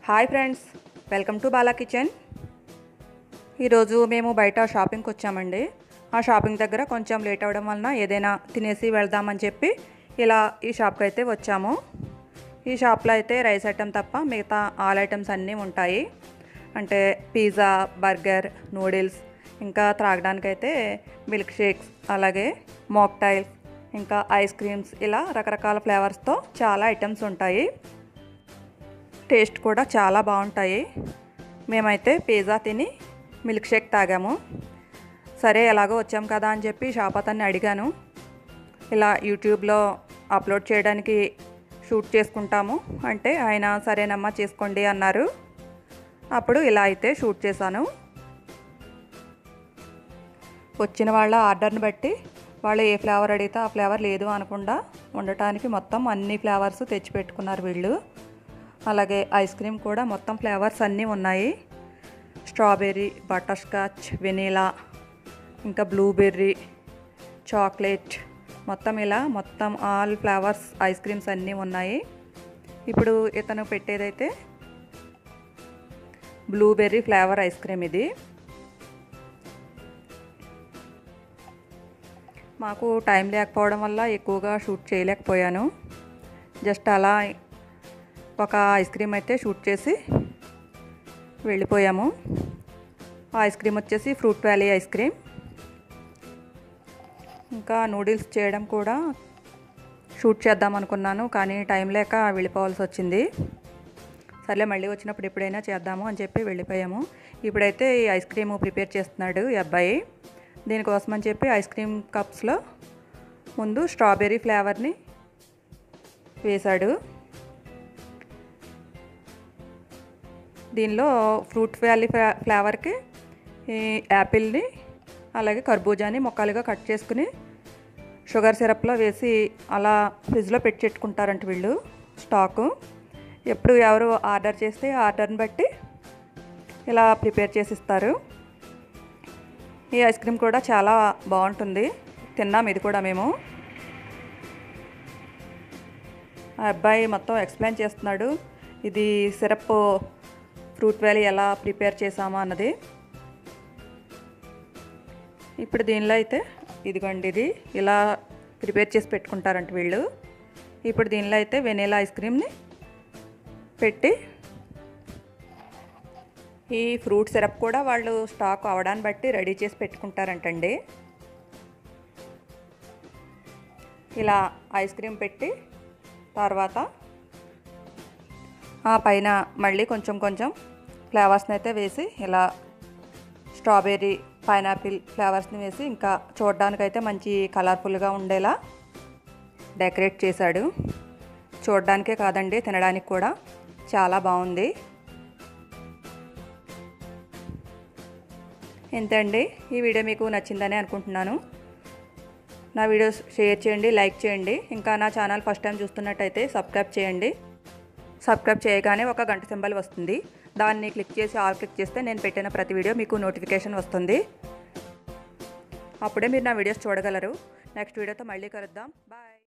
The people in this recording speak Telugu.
hi friends welcome to Bala kitchen ఈరోజు మేము బయట షాపింగ్కి వచ్చామండి ఆ షాపింగ్ దగ్గర కొంచెం లేట్ అవ్వడం వలన ఏదైనా తినేసి వెళ్దామని చెప్పి ఇలా ఈ షాప్కి అయితే వచ్చాము ఈ షాప్లో అయితే రైస్ ఐటెం తప్ప మిగతా ఆల్ ఐటమ్స్ అన్నీ ఉంటాయి అంటే పిజ్జా బర్గర్ నూడిల్స్ ఇంకా త్రాగడానికైతే మిల్క్ షేక్స్ అలాగే మోక్టైల్స్ ఇంకా ఐస్ క్రీమ్స్ ఇలా రకరకాల ఫ్లేవర్స్తో చాలా ఐటమ్స్ ఉంటాయి టేస్ట్ కూడా చాలా బాగుంటాయి మేమైతే పిజ్జా తిని మిల్క్ షేక్ తాగాము సరే ఎలాగో వచ్చాం కదా అని చెప్పి షాప్ అతన్ని అడిగాను ఇలా యూట్యూబ్లో అప్లోడ్ చేయడానికి షూట్ చేసుకుంటాము అంటే ఆయన సరేనమ్మా చేసుకోండి అన్నారు అప్పుడు ఇలా అయితే షూట్ చేశాను వచ్చిన వాళ్ళ ఆర్డర్ని బట్టి వాళ్ళు ఏ ఫ్లేవర్ అడిగితే ఆ ఫ్లేవర్ లేదు అనకుండా ఉండటానికి మొత్తం అన్ని ఫ్లేవర్స్ తెచ్చిపెట్టుకున్నారు వీళ్ళు అలాగే ఐస్ క్రీమ్ కూడా మొత్తం ఫ్లేవర్స్ అన్నీ ఉన్నాయి స్ట్రాబెర్రీ బటర్ స్కాచ్ వెనీలా ఇంకా బ్లూబెర్రీ చాక్లెట్ మొత్తం ఇలా మొత్తం ఆల్ ఫ్లేవర్స్ ఐస్ క్రీమ్స్ అన్నీ ఉన్నాయి ఇప్పుడు ఇతను పెట్టేదైతే బ్లూబెర్రీ ఫ్లేవర్ ఐస్ క్రీమ్ ఇది మాకు టైం లేకపోవడం వల్ల ఎక్కువగా షూట్ చేయలేకపోయాను జస్ట్ అలా ఒక ఐస్ క్రీమ్ అయితే షూట్ చేసి వెళ్ళిపోయాము ఆ ఐస్ క్రీమ్ వచ్చేసి ఫ్రూట్ వ్యాలీ ఐస్ క్రీమ్ ఇంకా నూడిల్స్ చేయడం కూడా షూట్ చేద్దాం అనుకున్నాను కానీ టైం లేక వెళ్ళిపోవాల్సి వచ్చింది సర్లే మళ్ళీ వచ్చినప్పుడు ఎప్పుడైనా చేద్దాము అని చెప్పి వెళ్ళిపోయాము ఇప్పుడైతే ఈ ఐస్ క్రీమ్ ప్రిపేర్ చేస్తున్నాడు ఈ అబ్బాయి దీనికోసం అని చెప్పి ఐస్ క్రీమ్ కప్స్లో ముందు స్ట్రాబెర్రీ ఫ్లేవర్ని వేశాడు దీనిలో ఫ్రూట్ వ్యాలీ ఫ్లేవర్కి ఈ యాపిల్ని అలాగే కర్బూజాని ముక్కలుగా కట్ చేసుకుని షుగర్ సిరప్లో వేసి అలా ఫ్రిడ్జ్లో పెట్టుకుంటారంట వీళ్ళు స్టాకు ఎప్పుడు ఎవరు ఆర్డర్ చేస్తే ఆర్డర్ని బట్టి ఇలా ప్రిపేర్ చేసి ఇస్తారు ఈ ఐస్ క్రీమ్ కూడా చాలా బాగుంటుంది తిన్నాం ఇది కూడా మేము ఆ అబ్బాయి మొత్తం ఎక్స్ప్లెయిన్ చేస్తున్నాడు ఇది సిరప్ ఫ్రూట్ వ్యాలీ ఎలా ప్రిపేర్ చేసామా అన్నది ఇప్పుడు దీనిలో అయితే ఇదిగోండి ఇది ఇలా ప్రిపేర్ చేసి పెట్టుకుంటారంట వీళ్ళు ఇప్పుడు దీనిలో అయితే వెనీలా ఐస్ క్రీమ్ని పెట్టి ఈ ఫ్రూట్ సిరప్ కూడా వాళ్ళు స్టాక్ అవడాన్ని బట్టి రెడీ చేసి పెట్టుకుంటారంటండి ఇలా ఐస్ క్రీమ్ పెట్టి తర్వాత ఆ పైన మళ్ళీ కొంచెం కొంచెం ఫ్లేవర్స్ని అయితే వేసి ఇలా స్ట్రాబెర్రీ పైనాపిల్ ఫ్లేవర్స్ని వేసి ఇంకా చూడడానికైతే మంచి కలర్ఫుల్గా ఉండేలా డెకరేట్ చేశాడు చూడడానికే కాదండి తినడానికి కూడా చాలా బాగుంది ఎంతండి ఈ వీడియో మీకు నచ్చిందని అనుకుంటున్నాను నా వీడియోస్ షేర్ చేయండి లైక్ చేయండి ఇంకా నా ఛానల్ ఫస్ట్ టైం చూస్తున్నట్టయితే సబ్స్క్రైబ్ చేయండి సబ్స్క్రైబ్ చేయగానే ఒక గంట సింబల్ వస్తుంది దాన్ని క్లిక్ చేసి ఆల్ క్లిక్ చేస్తే నేను పెట్టిన ప్రతి వీడియో మీకు నోటిఫికేషన్ వస్తుంది అప్పుడే మీరు నా వీడియోస్ చూడగలరు నెక్స్ట్ వీడియోతో మళ్ళీ కలుద్దాం బాయ్